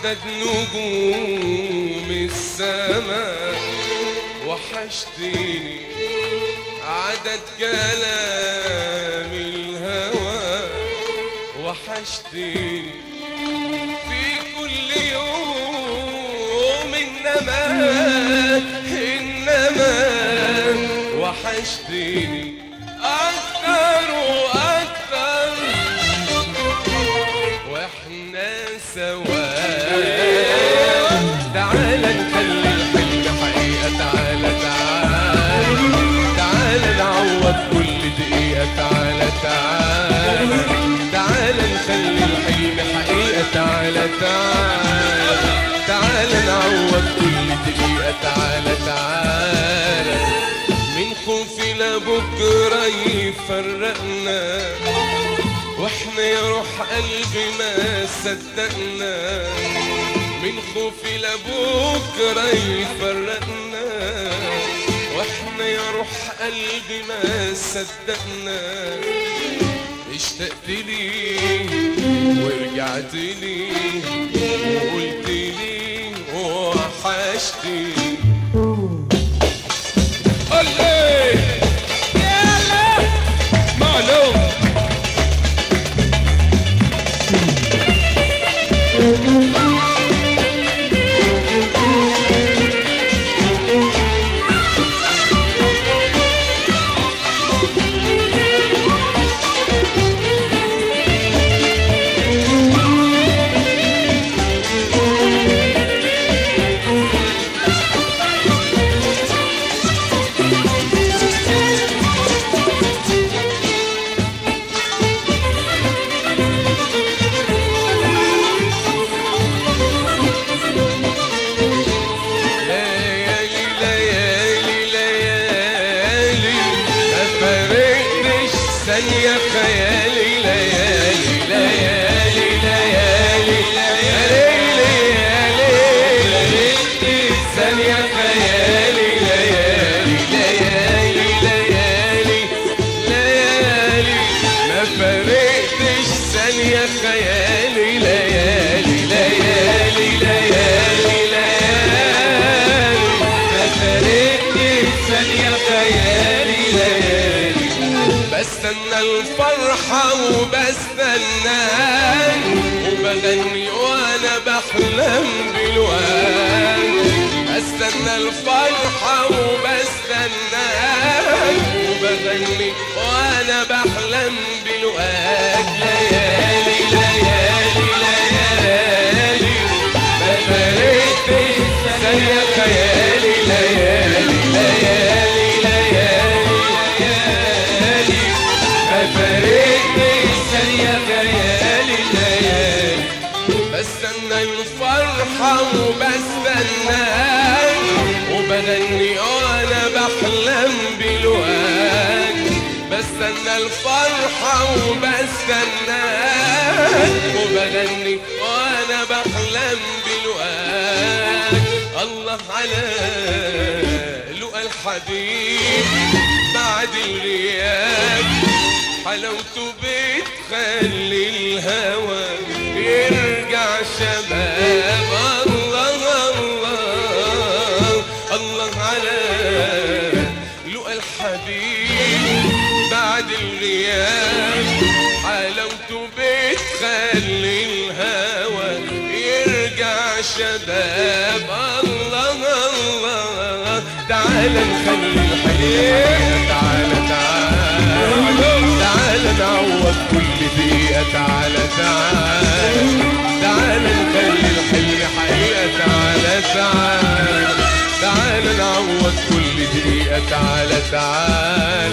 عدد نجوم السماء وحشتني عدد كلام الهوى وحشتني في كل يوم إنما إنما وحشتني أكتر وأكتر واحنا سوا تعال نخلي الحلم حقيقة تعال تعال تعال نعوض كل دقيقة تعال تعال تعال نخلي الحلم حقيقة تعال تعال تعال نعوض كل دقيقة تعال تعال من خوفي لبكرة يفرقنا واحنا يا روح قلبي ما صدقنا من خوفي لبكرة يفرقنا واحنا يا روح قلبي ما صدقنا اشتقت لي ورجعت لي وقلت لي وحشتني الله يلا معلوم ليالي ليالي ليالي ما فرقتش ثانية خيالي ليالي ليالي ليالي ليالي ليالي ثانية خيالي ليالي ليالي ليالي ليالي ما فرقتش ثانية خيالي ليالي ليالي ليالي ليالي ما فرقتش ثانية خيالي ليالي بستنى الفرحة وبستنى وبغني وانا بحلم بالوان بستنى الفرحة وبستنى وبغني وانا بحلم بالوان ليالي ليالي ليالي ما فرقتش ثانية خيالي ليالي ليالي ليالي ليالي ما فرقتش ثانية خيالي ليالي بستنى الفرحة وبستنى وبغني وانا بحلم بالوان بستنى الفرحة وبستنى وبغني وانا بحلم بالوان الله على لقى الحبيب بعد الغياب حلاوته بتخلي الهوى يرجع شباب الله الله الله على لقى الحبيب بعد الغياب حلاوته بتخلي الهوى يرجع شباب الله الله تعال نخلي الحياة تعال تعال تعال نعوض كل دقيقة تعال تعال تعال نخلي الحلم حقيقة تعال تعال تعال نعوض كل دقيقة تعال تعال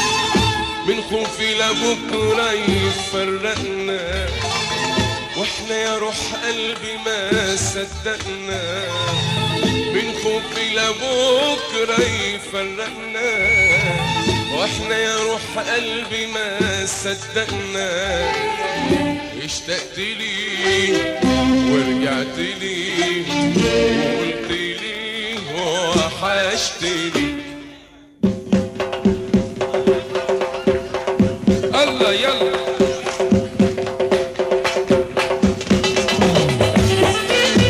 من خوفي لبكرة يفرقنا واحنا يا روح قلبي ما صدقنا من خوفي لبكرة يفرقنا واحنا يا روح قلبي ما صدقنا اشتقت لي ورجعت لي وقلت لي وحشتني الله يلا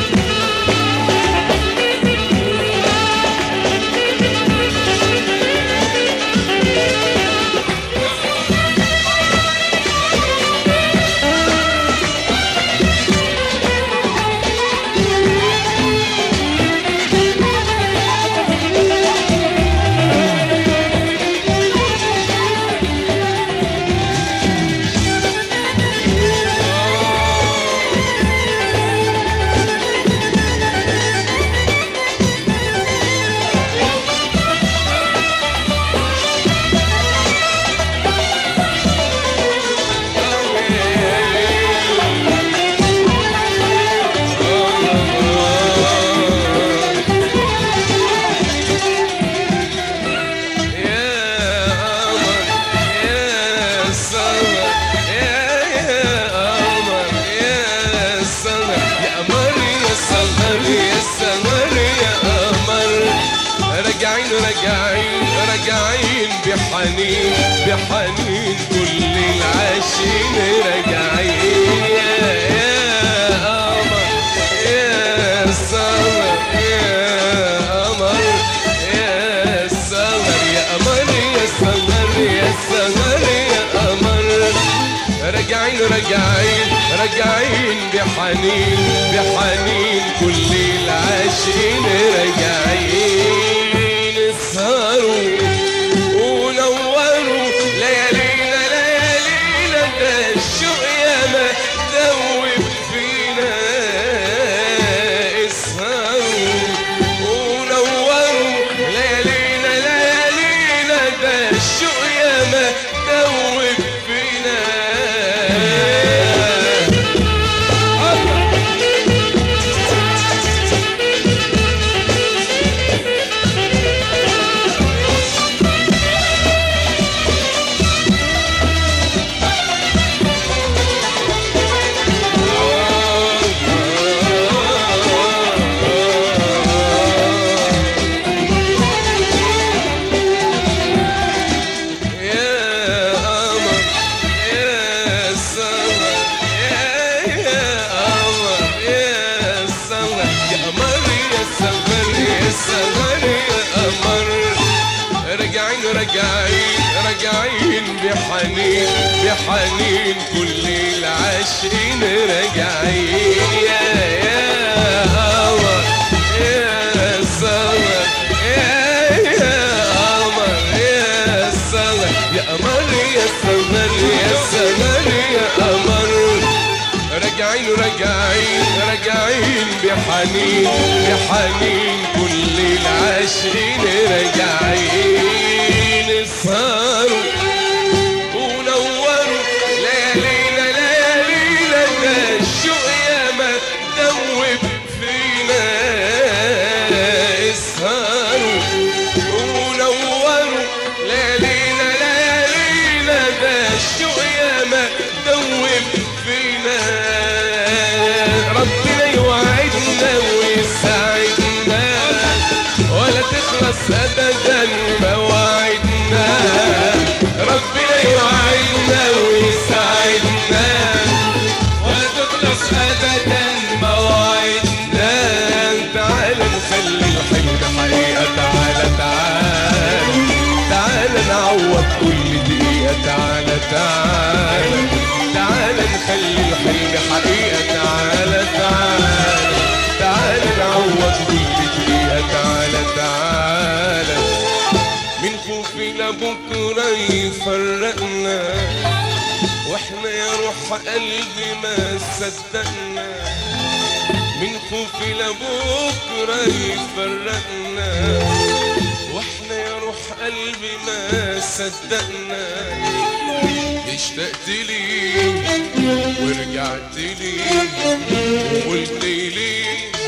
بحنين بحنين كل العاشقين راجعين يا يا قمر يا سمر يا قمر يا سمر يا قمر يا سمر يا سمر يا قمر راجعين راجعين راجعين بحنين بحنين كل العاشقين راجعين اسهروا ونوروا ليالينا ليالينا ده الشوق ياما دوب فينا اسهروا ونوروا ليالينا ليالينا ده الشوق ياما دوب فينا يا قمر يا سمر يا يا قمر يا سمر يا قمر يا سمر يا سمر يا قمر راجعين راجعين راجعين بحنين بحنين كل العاشقين راجعين يا يا قمر يا سمر يا يا قمر يا سمر يا قمر يا سمر يا سمر يا قمر راجعين راجعين راجعين بحنين بحنين كل العاشقين راجعين اسهروا ونوروا ليالينا ليالينا ده الشوق ياما دوب فينا اسهروا ونوروا ليالينا ليالينا ده الشوق ياما دوب فينا ربنا يوعدنا ويساعدنا ولا تخلص ابدا مواعيدنا ربنا يوعدنا ويساعدنا ولا تخلص ابدا مواعيدنا تعال نخلي الحلم حقيقه تعال تعال تعال نعوض كل دقيقه تعال تعال تعال نخلي الحلم حقيقه تعال تعال تعال نعوض كل دقيقه تعال تعال من خوفي لبكره يفرقنا واحنا يا روح قلبي ما صدقنا من خوفي لبكره يفرقنا واحنا يا روح قلبي ما صدقنا اشتقت لي ورجعت لي وقلت لي